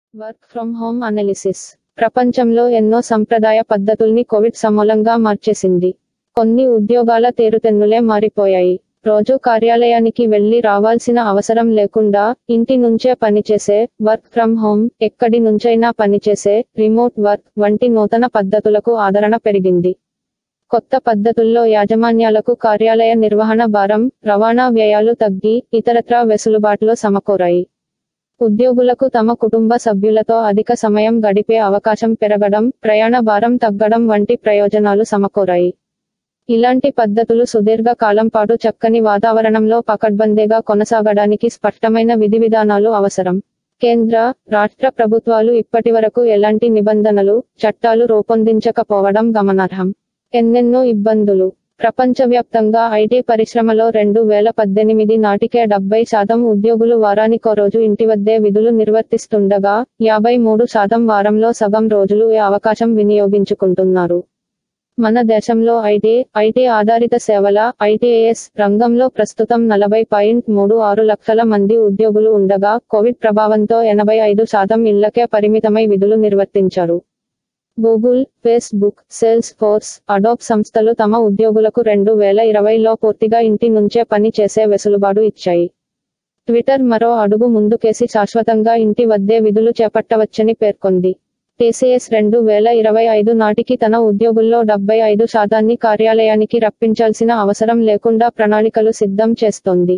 work from home analysis ప్రపంచంలో ఎన్నో సంప్రదాయ పద్ధతుల్ని కోవిడ్ సమూలంగా మార్చేసింది కొన్ని ఉద్యోగాల తీరుతెన్నులే మారిపోయాయి రోజు కార్యాలయానికి వెళ్లి రావాల్సిన అవసరం లేకుండా ఇంటి నుంచే పనిచేసే వర్క్ ఫ్రమ్ హోమ్ ఎక్కడి నుంచైనా పనిచేసే రిమోట్ వర్క్ వంటి నూతన పద్ధతులకు ఆదరణ పెరిగింది కొత్త పద్ధతుల్లో యాజమాన్యాలకు కార్యాలయ నిర్వహణ భారం రవాణా వ్యయాలు తగ్గి ఇతరత్రా వెసులుబాట్లు సమకూరాయి ఉద్యోగులకు తమ కుటుంబ సభ్యులతో అధిక సమయం గడిపే అవకాశం పెరగడం ప్రయాణ భారం తగ్గడం వంటి ప్రయోజనాలు సమకూరాయి ఇలాంటి పద్ధతులు సుదీర్ఘ కాలం పాటు చక్కని వాతావరణంలో పకడ్బందీగా కొనసాగడానికి స్పష్టమైన విధి విధానాలు అవసరం కేంద్ర రాష్ట్ర ప్రభుత్వాలు ఇప్పటివరకు ఎలాంటి నిబంధనలు చట్టాలు రూపొందించకపోవడం గమనార్హం ఎన్నెన్నో ఇబ్బందులు ప్రపంచవ్యాప్తంగా ఐటీ పరిశ్రమలో రెండు వేల పద్దెనిమిది నాటికే డెబ్బై శాతం ఉద్యోగులు వారానికో రోజు ఇంటి వద్దే విధులు నిర్వర్తిస్తుండగా యాభై మూడు శాతం వారంలో సగం రోజులు ఈ అవకాశం వినియోగించుకుంటున్నారు మన దేశంలో ఐటీ ఐటీ ఆధారిత సేవల ఐటీఏఎస్ రంగంలో ప్రస్తుతం నలభై పాయింట్ మూడు ఆరు లక్షల మంది ఉద్యోగులు ఉండగా కోవిడ్ ప్రభావంతో ఎనభై ఐదు శాతం ఇళ్లకే పరిమితమై విధులు నిర్వర్తించారు Google Facebook Salesforce Adobe సంస్థలు తమ ఉద్యోగులకు రెండు వేల ఇరవైలో పూర్తిగా ఇంటి నుంచే పని చేసే వెసులుబాటు ఇచ్చాయి ట్విట్టర్ మరో అడుగు ముందుకేసి శాశ్వతంగా ఇంటి వద్దే విధులు చేపట్టవచ్చని పేర్కొంది టీసీఎస్ రెండు వేల ఇరవై ఐదు నాటికి తన ఉద్యోగుల్లో డెబ్బై ఐదు శాతాన్ని కార్యాలయానికి రప్పించాల్సిన అవసరం లేకుండా ప్రణాళికలు సిద్ధం చేస్తోంది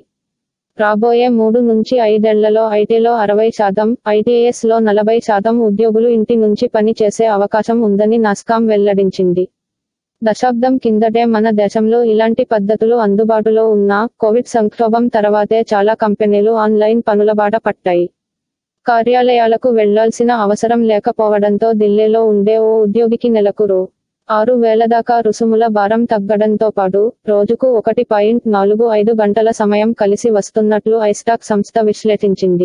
రాబోయే మూడు నుంచి ఐదేళ్లలో ఐటీలో అరవై శాతం ఐటీఎస్ లో నలభై శాతం ఉద్యోగులు ఇంటి నుంచి పని చేసే అవకాశం ఉందని నాస్కాం వెల్లడించింది దశాబ్దం కిందటే మన దేశంలో ఇలాంటి పద్ధతులు అందుబాటులో ఉన్నా కోవిడ్ సంక్షోభం తర్వాతే చాలా కంపెనీలు ఆన్లైన్ పనుల బాట పట్టాయి కార్యాలయాలకు వెళ్లాల్సిన అవసరం లేకపోవడంతో ఢిల్లీలో ఉండే ఓ ఉద్యోగికి నెలకు రూ ఆరు వేల దాకా రుసుముల భారం తగ్గడంతో పాటు రోజుకు ఒకటి పాయింట్ నాలుగు ఐదు గంటల సమయం కలిసి వస్తున్నట్లు ఐస్టాక్ సంస్థ విశ్లేషించింది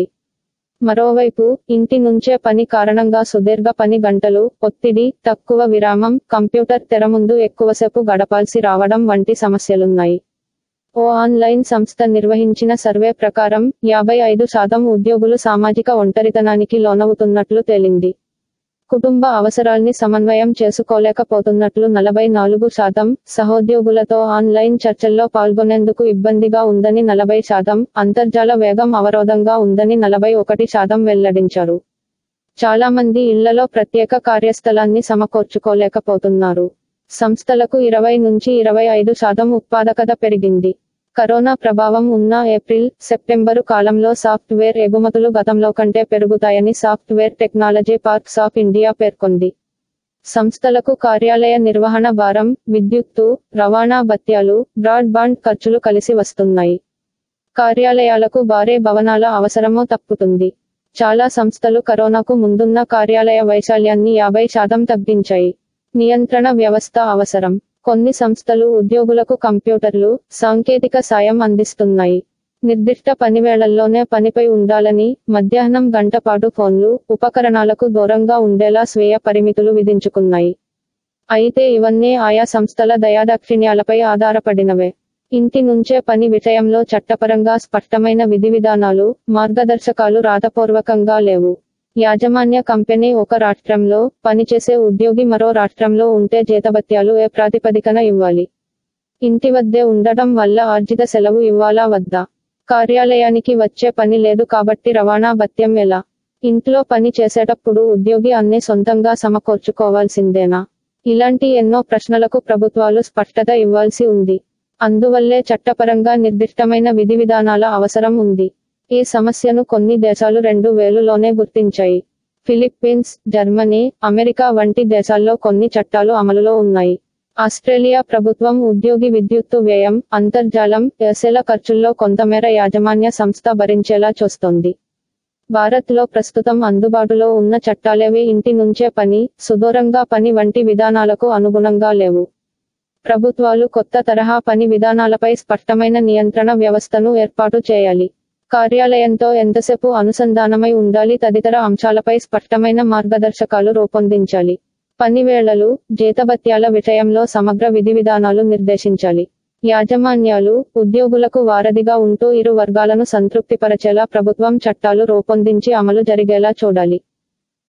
మరోవైపు ఇంటి నుంచే పని కారణంగా సుదీర్ఘ పని గంటలు ఒత్తిడి తక్కువ విరామం కంప్యూటర్ తెర ముందు ఎక్కువసేపు గడపాల్సి రావడం వంటి సమస్యలున్నాయి ఓ ఆన్లైన్ సంస్థ నిర్వహించిన సర్వే ప్రకారం యాభై ఐదు శాతం ఉద్యోగులు సామాజిక ఒంటరితనానికి లోనవుతున్నట్లు తేలింది కుటుంబ అవసరాల్ని సమన్వయం చేసుకోలేకపోతున్నట్లు నలభై నాలుగు శాతం సహోద్యోగులతో ఆన్లైన్ చర్చల్లో పాల్గొనేందుకు ఇబ్బందిగా ఉందని నలభై శాతం అంతర్జాల వేగం అవరోధంగా ఉందని నలభై ఒకటి శాతం వెల్లడించారు చాలా మంది ఇళ్లలో ప్రత్యేక కార్యస్థలాన్ని సమకూర్చుకోలేకపోతున్నారు సంస్థలకు ఇరవై నుంచి ఇరవై ఐదు శాతం ఉత్పాదకత పెరిగింది కరోనా ప్రభావం ఉన్న ఏప్రిల్ సెప్టెంబరు కాలంలో సాఫ్ట్వేర్ ఎగుమతులు గతంలో కంటే పెరుగుతాయని software technology parks of India పేర్కొంది సంస్థలకు కార్యాలయ నిర్వహణ భారం విద్యుత్తు రవాణా భత్యాలు బ్రాడ్బాండ్ ఖర్చులు కలిసి వస్తున్నాయి కార్యాలయాలకు భారీ భవనాల అవసరమూ తప్పుతుంది చాలా సంస్థలు కరోనాకు ముందున్న కార్యాలయ వైశాల్యాన్ని యాభై శాతం తగ్గించాయి నియంత్రణ వ్యవస్థ అవసరం కొన్ని సంస్థలు ఉద్యోగులకు కంప్యూటర్లు సాంకేతిక సాయం అందిస్తున్నాయి నిర్దిష్ట పనివేళల్లోనే పనిపై ఉండాలని మధ్యాహ్నం గంట పాటు ఫోన్లు ఉపకరణాలకు దూరంగా ఉండేలా స్వీయ పరిమితులు విధించుకున్నాయి అయితే ఇవన్నీ ఆయా సంస్థల దయాదాక్షిణ్యాలపై ఆధారపడినవే ఇంటి నుంచే పని విషయంలో చట్టపరంగా స్పష్టమైన విధి విధానాలు మార్గదర్శకాలు రాతపూర్వకంగా లేవు యాజమాన్య కంపెనీ ఒక రాష్ట్రంలో పనిచేసే ఉద్యోగి మరో రాష్ట్రంలో ఉంటే జీతభత్యాలు ఏ ప్రాతిపదికన ఇవ్వాలి ఇంటి వద్దే ఉండటం వల్ల ఆర్జిత సెలవు ఇవ్వాలా వద్దా కార్యాలయానికి వచ్చే పని లేదు కాబట్టి రవాణా భత్యం ఎలా ఇంట్లో పని చేసేటప్పుడు ఉద్యోగి అన్ని సొంతంగా సమకూర్చుకోవాల్సిందేనా ఇలాంటి ఎన్నో ప్రశ్నలకు ప్రభుత్వాలు స్పష్టత ఇవ్వాల్సి ఉంది అందువల్లే చట్టపరంగా నిర్దిష్టమైన విధి విధానాల అవసరం ఉంది ఈ సమస్యను కొన్ని దేశాలు రెండు వేలులోనే గుర్తించాయి ఫిలిప్పీన్స్ జర్మనీ అమెరికా వంటి దేశాల్లో కొన్ని చట్టాలు అమలులో ఉన్నాయి ఆస్ట్రేలియా ప్రభుత్వం ఉద్యోగి విద్యుత్తు వ్యయం అంతర్జాలం ఎసెల ఖర్చుల్లో కొంతమేర యాజమాన్య సంస్థ భరించేలా చూస్తోంది భారత్లో ప్రస్తుతం అందుబాటులో ఉన్న చట్టాలేవి ఇంటి నుంచే పని సుదూరంగా పని వంటి విధానాలకు అనుగుణంగా లేవు ప్రభుత్వాలు కొత్త తరహా పని విధానాలపై స్పష్టమైన నియంత్రణ వ్యవస్థను ఏర్పాటు చేయాలి కార్యాలయంతో ఎంతసేపు అనుసంధానమై ఉండాలి తదితర అంశాలపై స్పష్టమైన మార్గదర్శకాలు రూపొందించాలి పనివేళలు జీతభత్యాల విషయంలో సమగ్ర విధి విధానాలు నిర్దేశించాలి యాజమాన్యాలు ఉద్యోగులకు వారధిగా ఉంటూ ఇరు వర్గాలను సంతృప్తిపరచేలా ప్రభుత్వం చట్టాలు రూపొందించి అమలు జరిగేలా చూడాలి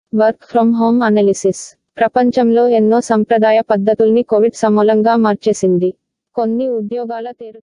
వర్క్ ఫ్రమ్ హోమ్ అనాలిసిస్ ప్రపంచంలో ఎన్నో సంప్రదాయ పద్ధతుల్ని కోవిడ్ సమూలంగా మార్చేసింది కొన్ని ఉద్యోగాల తేరు